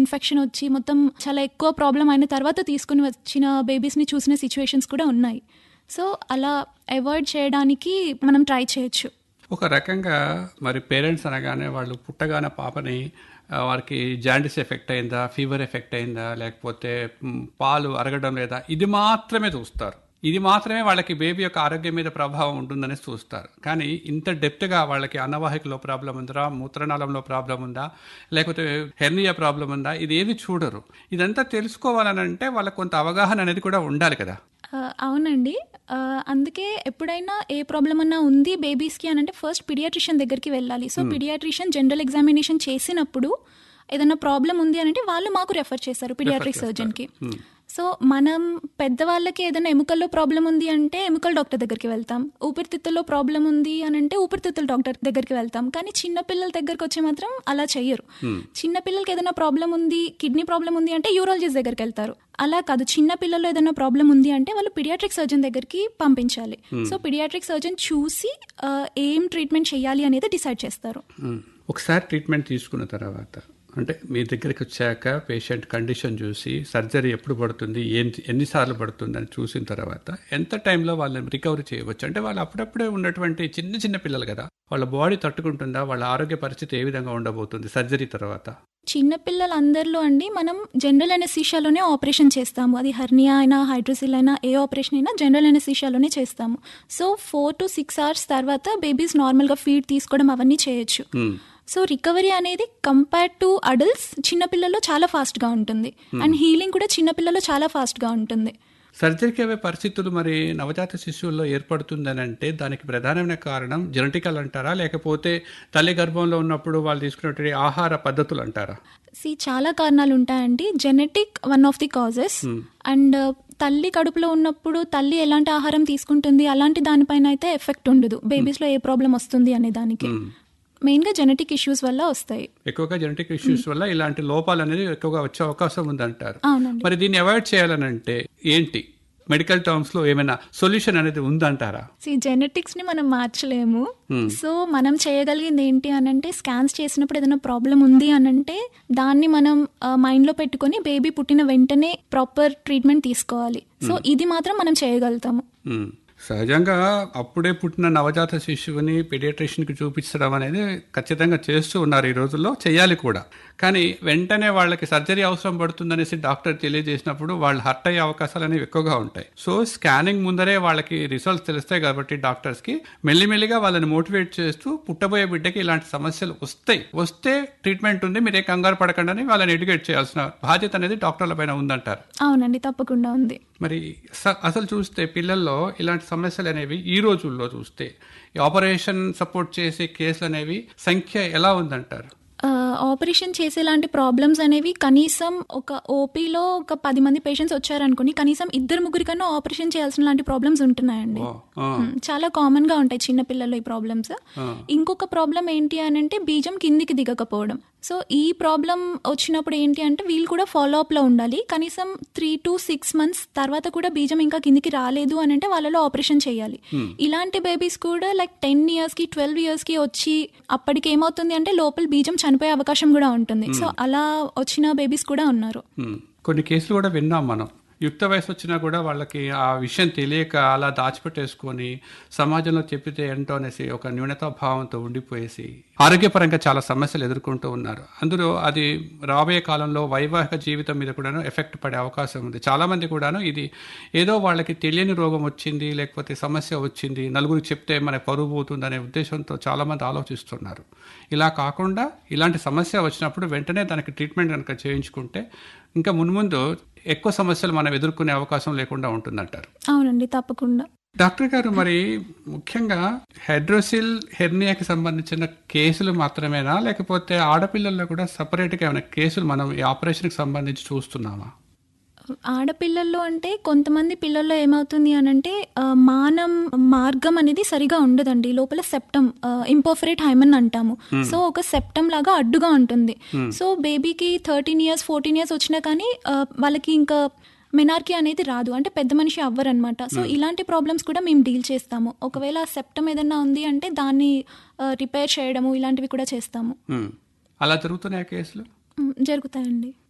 Infection వచ్చి మొత్తం చాలా ఎక్కువ ప్రాబ్లం అయిన తర్వాత తీసుకుని వచ్చిన బేబీస్ని చూసిన సిచ్యువేషన్స్ కూడా ఉన్నాయి సో అలా అవాయిడ్ చేయడానికి మనం ట్రై చేయొచ్చు ఒక రకంగా మరి పేరెంట్స్ అనగానే వాళ్ళు పుట్టగానే పాపని ఆ, వారికి జాండిస్ ఎఫెక్ట్ అయిందా ఫీవర్ ఎఫెక్ట్ అయిందా లేకపోతే మ్, పాలు అరగడం లేదా ఇది మాత్రమే చూస్తారు ఇది మాత్రమే వాళ్ళకి బేబీ యొక్క ఆరోగ్యం మీద ప్రభావం ఉంటుందని చూస్తారు కానీ ఇంత డెప్త్గా వాళ్ళకి అన్నవాహికలో ప్రాబ్లం ఉందా మూత్రనాళంలో ప్రాబ్లం ఉందా లేకపోతే హెర్నియా ప్రాబ్లం ఉందా ఇది ఏది చూడరు ఇదంతా తెలుసుకోవాలనంటే వాళ్ళకి కొంత అవగాహన అనేది కూడా ఉండాలి కదా ఆ, అవునండి ఆ, అందుకే ఎప్పుడైనా ఏ ప్రాబ్లం అన్నా ఉంది బేబీస్కి అని అంటే ఫస్ట్ పిడియాట్రిషియన్ దగ్గరికి వెళ్ళాలి సో పిడియాట్రిషియన్ జనరల్ ఎగ్జామినేషన్ చేసినప్పుడు ఏదైనా ప్రాబ్లం ఉంది అని అంటే వాళ్ళు మాకు రెఫర్ చేస్తారు పిడియాట్రిక్ సర్జన్కి సో మనం పెద్దవాళ్ళకి ఏదైనా ఎముకల్లో ప్రాబ్లం ఉంది అంటే ఎముకల డాక్టర్ దగ్గరికి వెళ్తాం ఊపిరితిత్తుల్లో ప్రాబ్లం ఉంది అని అంటే ఊపిరితిత్తుల డాక్టర్ దగ్గరికి వెళ్తాం కానీ చిన్న పిల్లల దగ్గరికి వచ్చి మాత్రం అలా చెయ్యరు చిన్న పిల్లలకి ఏదైనా ప్రాబ్లం ఉంది కిడ్నీ ప్రాబ్లం ఉంది అంటే యూరాలజిస్ట్ దగ్గరికి వెళ్తారు అలా కాదు చిన్న పిల్లల్లో ఏదైనా ప్రాబ్లం ఉంది అంటే వాళ్ళు పిడియాట్రిక్ సర్జన్ దగ్గరికి పంపించాలి సో పిడియాట్రిక్ సర్జన్ చూసి ఆ, ఏం ట్రీట్మెంట్ చేయాలి అనేది డిసైడ్ చేస్తారు మ్మ్. ఒకసారి ట్రీట్మెంట్ తీసుకున్న తర్వాత అంటే మీ దగ్గరికి వచ్చాక పేషెంట్ కండిషన్ చూసి సర్జరీ ఎప్పుడు పడుతుంది ఏం ఎన్నిసార్లు పడుతుంది అని చూసిన తర్వాత ఎంత టైంలో వాళ్ళని రికవరీ చేయవచ్చు అంటే వాళ్ళు అప్పుడప్పుడే ఉన్నటువంటి చిన్న చిన్న పిల్లలు కదా వాళ్ళ బాడీ తట్టుకుంటుందా వాళ్ళ ఆరోగ్య పరిస్థితి ఏ విధంగా ఉండబోతుంది సర్జరీ తర్వాత చిన్న పిల్లలందరిలో అండి మనం జనరల్ అనెసీషియాలోనే ఆపరేషన్ చేస్తాము అది హర్నియా అయినా హైడ్రోసిల్ అయినా ఏ ఆపరేషన్ అయినా జనరల్ అనెసీషియాలోనే చేస్తాము so four to six hours తర్వాత బేబీస్ నార్మల్గా ఫీడ్ తీసుకోవడం అవన్నీ చేయొచ్చు మ్మ్. సో రికవరీ అనేది కంపేర్ టు అడల్ట్స్ చిన్నపిల్లల్లో చాలా ఫాస్ట్గా ఉంటుంది అండ్ హీలింగ్ కూడా చిన్నపిల్లల్లో చాలా ఫాస్ట్గా ఉంటుంది సర్జరీకి అవే పరిస్థితులు మరి నవజాత శిశువుల్లో ఏర్పడుతుందని అంటే దానికి ప్రధానమైన కారణం జెనటికల్ అంటారా లేకపోతే తల్లి గర్భంలో ఉన్నప్పుడు వాళ్ళు తీసుకున్నటువంటి ఆహార పద్ధతులు అంటారా సి చాలా కారణాలు ఉంటాయండి genetic one of the causes and తల్లి కడుపులో ఉన్నప్పుడు తల్లి ఎలాంటి ఆహారం తీసుకుంటుంది అలాంటి దానిపైన అయితే ఎఫెక్ట్ ఉండదు బేబీస్లో ఏ ప్రాబ్లం వస్తుంది అనే దానికి మెయిన్గా జెనెటిక్ ఇష్యూస్ వల్ల వస్తాయి ఎక్కువగా జెనెటిక్ ఇష్యూస్ వల్ల ఇలాంటి లోపాలు అనేది ఎక్కువగా వచ్చే అవకాశం ఉందంటారు అవునండి మరి దీన్ని అవాయిడ్ చేయాలనంటే ఏంటి మెడికల్ టర్మ్స్ లో ఏమైనా సొల్యూషన్ అనేది ఉందంటారా సి జెనెటిక్స్ ని మనం మార్చలేము సో మనం చేయగలిగింది ఏంటి అని అంటే స్కాన్స్ చేసినప్పుడు ఏదైనా ప్రాబ్లం ఉంది అని అంటే దాన్ని మనం మైండ్ లో పెట్టుకొని బేబీ పుట్టిన వెంటనే ప్రాపర్ ట్రీట్మెంట్ తీసుకోవాలి సో ఇది మాత్రం మనం చేయగలుగుతాము మ్మ్. సహజంగా అప్పుడే పుట్టిన నవజాత శిశువుని పీడియాట్రిషియన్కి చూపించడం అనేది ఖచ్చితంగా చేస్తూ ఉన్నారు ఈ రోజుల్లో చేయాలి కూడా కానీ వెంటనే వాళ్ళకి సర్జరీ అవసరం పడుతుందనేసి డాక్టర్ తెలియజేసినప్పుడు వాళ్ళు హర్ట్ అయ్యే అవకాశాలు అనేవి ఎక్కువగా ఉంటాయి సో స్కానింగ్ ముందరే వాళ్ళకి రిజల్ట్స్ తెలుస్తాయి కాబట్టి డాక్టర్స్కి మెల్లిమెల్లిగా వాళ్ళని మోటివేట్ చేస్తూ పుట్టబోయే బిడ్డకి ఇలాంటి సమస్యలు వస్తాయి వస్తే ట్రీట్మెంట్ ఉంది మీరే కంగారు పడకండి అని వాళ్ళని ఎడ్యుకేట్ చేయాల్సిన బాధ్యత అనేది డాక్టర్ల పైన ఉందంటారు అవునండి తప్పకుండా ఉంది మరి స- అసలు చూస్తే పిల్లల్లో ఇలాంటి సమస్యలు అనేవి ఈ రోజుల్లో చూస్తే ఈ ఆపరేషన్ సపోర్ట్ చేసే కేసులు అనేవి సంఖ్య ఎలా ఉందంటారు ఆపరేషన్ చేసేలాంటి ప్రాబ్లమ్స్ అనేవి కనీసం ఒక ఓపీలో ఒక పది మంది పేషెంట్స్ వచ్చారనుకోని కనీసం ఇద్దరు ముగ్గురి కన్నా ఆపరేషన్ చేయాల్సిన లాంటి ప్రాబ్లమ్స్ ఉంటున్నాయండి ఓ, ఆ, మ్, చాలా కామన్ గా ఉంటాయి చిన్న పిల్లల్లో ఈ ప్రాబ్లమ్స్ ఆ. ఇంకొక ప్రాబ్లం ఏంటి అని అంటే బీజం కిందికి దిగకపోవడం సో ఈ ప్రాబ్లం వచ్చినప్పుడు ఏంటి అంటే వీళ్ళు కూడా ఫాలో అప్ లో ఉండాలి కనీసం త్రీ టు సిక్స్ మంత్స్ తర్వాత కూడా బీజం ఇంకా కిందికి రాలేదు అని అంటే వాళ్ళలో ఆపరేషన్ చేయాలి ఇలాంటి బేబీస్ కూడా లైక్ టెన్ ఇయర్స్ కి ట్వెల్వ్ ఇయర్స్ కి వచ్చి అప్పటికి ఏమవుతుంది అంటే లోపల బీజం చనిపోయే అవకాశం కూడా ఉంటుంది సో అలా వచ్చిన బేబీస్ కూడా ఉన్నారు ఉమ్. కొన్ని కేసులు కూడా విన్నాం మనం యుక్త వయసు వచ్చినా కూడా వాళ్ళకి ఆ విషయం తెలియక అలా దాచిపెట్టేసుకొని సమాజంలో చెప్పితే ఏంటో అనేసి ఒక న్యూనతా భావంతో ఉండిపోయేసి ఆరోగ్యపరంగా చాలా సమస్యలు ఎదుర్కొంటూ ఉన్నారు అందులో అది రాబోయే కాలంలో వైవాహిక జీవితం మీద కూడాను ఎఫెక్ట్ పడే అవకాశం ఉంది చాలా మంది కూడాను ఇది ఏదో వాళ్ళకి తెలియని రోగం వచ్చింది లేకపోతే సమస్య వచ్చింది నలుగురికి చెప్తే మన పరువు పోతుంది అనే ఉద్దేశంతో చాలా మంది ఆలోచిస్తున్నారు ఇలా కాకుండా ఇలాంటి సమస్య వచ్చినప్పుడు వెంటనే దానికి ట్రీట్మెంట్ కనుక చేయించుకుంటే ఇంకా మున్ముందు ఎక్కువ సమస్యలు మనం ఎదుర్కొనే అవకాశం లేకుండా ఉంటుందంటారు అవునండి తప్పకుండా డాక్టర్ గారు మరి ముఖ్యంగా హెడ్రోసిల్ హెర్నియాకి సంబంధించిన కేసులు మాత్రమేనా లేకపోతే ఆడపిల్లల్లో కూడా సపరేట్గా ఏమైనా కేసులు మనం ఈ ఆపరేషన్కి సంబంధించి చూస్తున్నామా ఆడపిల్లల్లో అంటే కొంతమంది పిల్లల్లో ఏమవుతుంది అని అంటే ఆ, మానం మార్గం అనేది సరిగా ఉండదండి లోపల సెప్టమ్ ఇంపర్ఫరేట్ హైమన్ అంటాము సో ఒక సెప్టమ్ లాగా అడ్డుగా ఉంటుంది సో బేబీకి థర్టీన్ ఇయర్స్ ఫోర్టీన్ ఇయర్స్ వచ్చినా కానీ ఆ, వాళ్ళకి ఇంకా మెనార్కీ అనేది రాదు అంటే పెద్ద మనిషి అవ్వరనమాట సో ఇలాంటి ప్రాబ్లమ్స్ కూడా మేము డీల్ చేస్తాము ఒకవేళ సెప్టమ్ ఏదన్నా ఉంది అంటే దాన్ని రిపేర్ చేయడము ఇలాంటివి కూడా చేస్తాము ఉమ్. అలా జరుగుతున్నాయి కేసులు మ్, జరుగుతాయండి